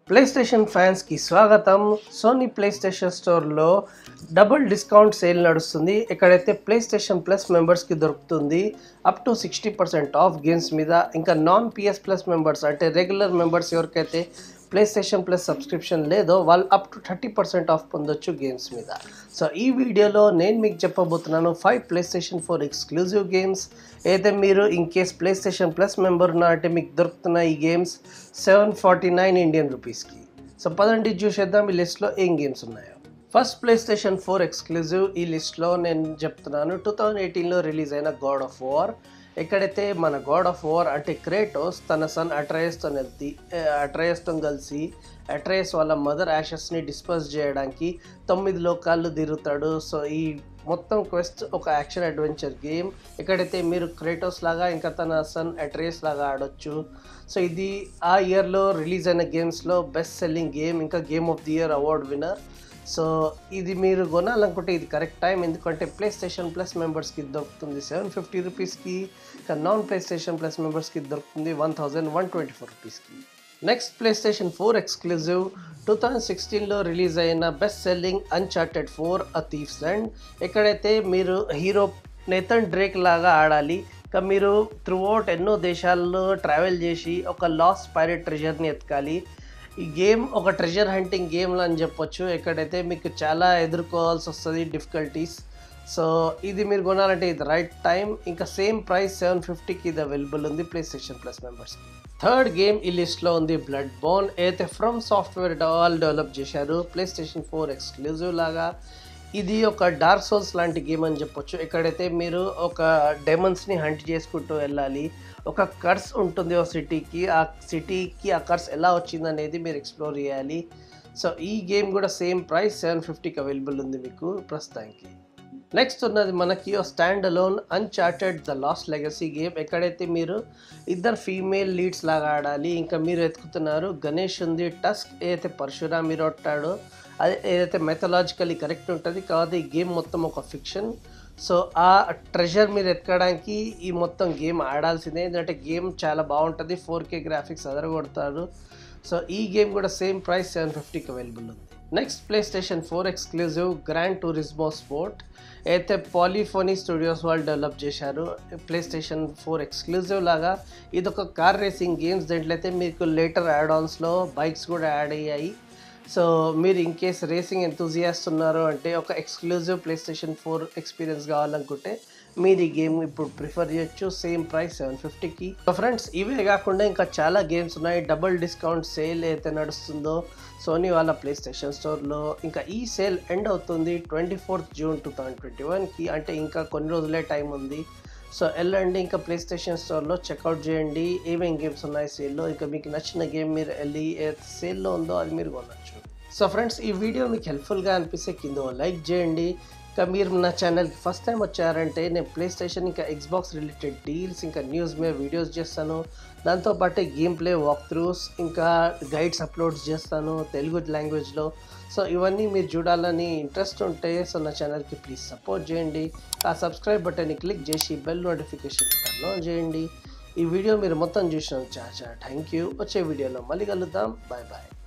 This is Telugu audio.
ప్లే స్టేషన్ ఫ్యాన్స్కి స్వాగతం సోనీ ప్లే స్టేషన్ స్టోర్లో డబుల్ డిస్కౌంట్ సేల్ నడుస్తుంది ఎక్కడైతే ప్లే స్టేషన్ ప్లస్ మెంబర్స్కి దొరుకుతుంది up to sixty percent off games మీద ఇంకా నాన్ పిఎస్ ప్లస్ మెంబర్స్ అంటే రెగ్యులర్ మెంబర్స్ ఎవరికైతే ప్లే స్టేషన్ ప్లస్ సబ్స్క్రిప్షన్ లేదో వాళ్ళు up to thirty percent off పొందొచ్చు గేమ్స్ మీద సో ఈ వీడియోలో నేను మీకు చెప్పబోతున్నాను five PlayStation four exclusive games అయితే మీరు in case PlayStation plus member ఉన్నా అంటే మీకు దొరుకుతున్న ఈ games seven forty nine Indian రూపీస్కి సో పదండి చూసేద్దాం ఈ లిస్ట్లో ఏం గేమ్స్ ఉన్నాయో first PlayStation four exclusive ఈ లిస్ట్లో నేను చెప్తున్నాను టూ థౌజండ్ ఎయిటీన్లో రిలీజ్ అయిన గాడ్ ఆఫ్ వార్ ఎక్కడైతే మన గాడ్ ఆఫ్ వార్ అంటే క్రేటోస్ తన సన్ అట్రయస్తో వెళ్తి అట్రయస్తో కలిసి అట్రయస్ వాళ్ళ మదర్ యాషెస్ని డిస్పోజ్ చేయడానికి తొమ్మిది లోకాలు తిరుగుతాడు సో ఈ మొత్తం క్వెస్ట్ ఒక యాక్షన్ అడ్వెంచర్ గేమ్ ఎక్కడైతే మీరు క్రేటోస్ లాగా ఇంకా తన సన్ అట్రేస్ లాగా ఆడొచ్చు సో ఇది ఆ ఇయర్లో రిలీజ్ అయిన గేమ్స్లో బెస్ట్ సెల్లింగ్ గేమ్ ఇంకా game of the year award winner so ఇది మీరు కొనాలనుకుంటే ఇది కరెక్ట్ టైం ఎందుకంటే ప్లే స్టేషన్ ప్లస్ మెంబర్స్కి దొరుకుతుంది సెవెన్ ఫిఫ్టీ రూపీస్కి ఇంకా నాన్ ప్లే స్టేషన్ ప్లస్ మెంబర్స్కి దొరుకుతుంది one thousand one twenty four రూపీస్కి next PlayStation four exclusive two thousand సిక్స్టీన్లో రిలీజ్ అయిన best selling Uncharted four a thief's and ఎక్కడైతే మీరు హీరో నేతన్ డ్రేక్ లాగా ఆడాలి ఇంకా మీరు త్రూఅవుట్ ఎన్నో దేశాల్లో ట్రావెల్ చేసి ఒక లాస్ట్ పైరెట్ ట్రెజర్ని ఎతకాలి ఈ గేమ్ ఒక ట్రెజర్ హంటింగ్ గేమ్లో అని చెప్పొచ్చు ఎక్కడైతే మీకు చాలా ఎదుర్కోవాల్సి వస్తుంది డిఫికల్టీస్ సో ఇది మీరు కొనాలంటే ఇది రైట్ టైం ఇంకా సేమ్ ప్రైస్ సెవెన్ ఫిఫ్టీకి ఇది అవైలబుల్ ఉంది ప్లే స్టేషన్ ప్లస్ మెంబర్స్కి థర్డ్ గేమ్ ఈ లిస్ట్లో ఉంది బ్లడ్ బోన్ అయితే ఫ్రమ్ సాఫ్ట్వేర్ ఆల్ డెవలప్ చేశారు ప్లే స్టేషన్ ఫోర్ ఎక్స్క్లూజివ్ లాగా ఇది ఒక డార్క్ సోల్స్ లాంటి గేమ్ అని చెప్పొచ్చు ఎక్కడైతే మీరు ఒక డెమన్స్ని హంట్ చేసుకుంటూ వెళ్ళాలి ఒక కర్స్ ఉంటుంది ఒక సిటీకి ఆ సిటీకి ఆ కర్స్ ఎలా వచ్చింది అనేది మీరు ఎక్స్ప్లోర్ చేయాలి సో ఈ గేమ్ కూడా సేమ్ ప్రైస్ సెవెన్ ఫిఫ్టీకి అవైలబుల్ ఉంది మీకు ప్రస్తుతానికి నెక్స్ట్ ఉన్నది మనకి stand alone Uncharted the Lost Legacy game ఎక్కడైతే మీరు ఇద్దరు ఫీమేల్ లీడ్స్ లాగా ఆడాలి ఇంకా మీరు ఎత్తుకుతున్నారు గణేష్ ఉంది టస్క్ ఏదైతే పరశురామ్ మీరు కొట్టాడో అది ఏదైతే మెథలాజికలీ కరెక్ట్ ఉంటుంది కాదు ఈ గేమ్ మొత్తం ఒక ఫిక్షన్ సో ఆ ట్రెజర్ మీరు ఎత్తుకోవడానికి ఈ మొత్తం గేమ్ ఆడాల్సిందే ఎందుకంటే గేమ్ చాలా బాగుంటుంది ఫోర్ కే గ్రాఫిక్స్ అదరగొడతారు సో ఈ గేమ్ కూడా సేమ్ ప్రైస్ సెవెన్ ఫిఫ్టీకి అవైలబుల్ ఉంది next PlayStation four exclusive Gran Turismo Sport అయితే పాలిఫోనీ స్టూడియోస్ వాళ్ళు డెవలప్ చేశారు ప్లే స్టేషన్ ఫోర్ ఎక్స్క్లూజివ్ లాగా ఇది ఒక కార్ రేసింగ్ గేమ్స్ దీంట్లో అయితే మీకు లేటర్ యాడ్ ఆన్స్లో బైక్స్ కూడా యాడ్ అయ్యాయి సో మీరు ఇన్ కేస్ రేసింగ్ ఎంతూజియాస్ట్ ఉన్నారు అంటే ఒక exclusive PlayStation four experience కావాలనుకుంటే మీరు ఈ గేమ్ ఇప్పుడు ప్రిఫర్ చేయొచ్చు సేమ్ ప్రైస్ సెవెన్ ఫిఫ్టీకి సో ఫ్రెండ్స్ ఇవే కాకుండా ఇంకా చాలా గేమ్స్ ఉన్నాయి డబుల్ డిస్కౌంట్ సేల్ అయితే నడుస్తుందో సోనీ వాళ్ళ ప్లే స్టేషన్ స్టోర్లో ఇంకా ఈ సేల్ ఎండ్ అవుతుంది twenty fourth June two thousand twenty వన్కి అంటే ఇంకా కొన్ని రోజులే టైం ఉంది సో వెళ్ళండి ఇంకా ప్లే స్టేషన్ స్టోర్లో చెక్అవుట్ చేయండి ఏమేం గేమ్స్ ఉన్నాయి సేల్లో ఇంకా మీకు నచ్చిన గేమ్ మీరు వెళ్ళి ఏ సేల్లో ఉందో అది మీరు కొనచ్చు సో ఫ్రెండ్స్ ఈ వీడియో మీకు హెల్ప్ఫుల్గా అనిపిస్తే కింద లైక్ చేయండి ఇంకా మీరు నా ఛానల్కి ఫస్ట్ టైం వచ్చారంటే నేను ప్లే స్టేషన్ ఇంకా ఎక్స్బాక్స్ రిలేటెడ్ డీల్స్ ఇంకా న్యూస్ మీద వీడియోస్ చేస్తాను దాంతోపాటు గేమ్ ప్లే వాక్ త్రూస్ ఇంకా గైడ్స్ అప్లోడ్స్ చేస్తాను తెలుగు లాంగ్వేజ్లో సో ఇవన్నీ మీరు చూడాలని ఇంట్రెస్ట్ ఉంటే సో నా ఛానల్కి ప్లీజ్ సపోర్ట్ చేయండి ఆ సబ్స్క్రైబ్ బటన్ని క్లిక్ చేసి బెల్ నోటిఫికేషన్ టర్న్ ఆన్ చేయండి ఈ వీడియో మీరు మొత్తం చూసినందుకు చాలా చాలా థ్యాంక్ యూ వచ్చే వీడియోలో మళ్ళీ కలుద్దాం బాయ్ బాయ్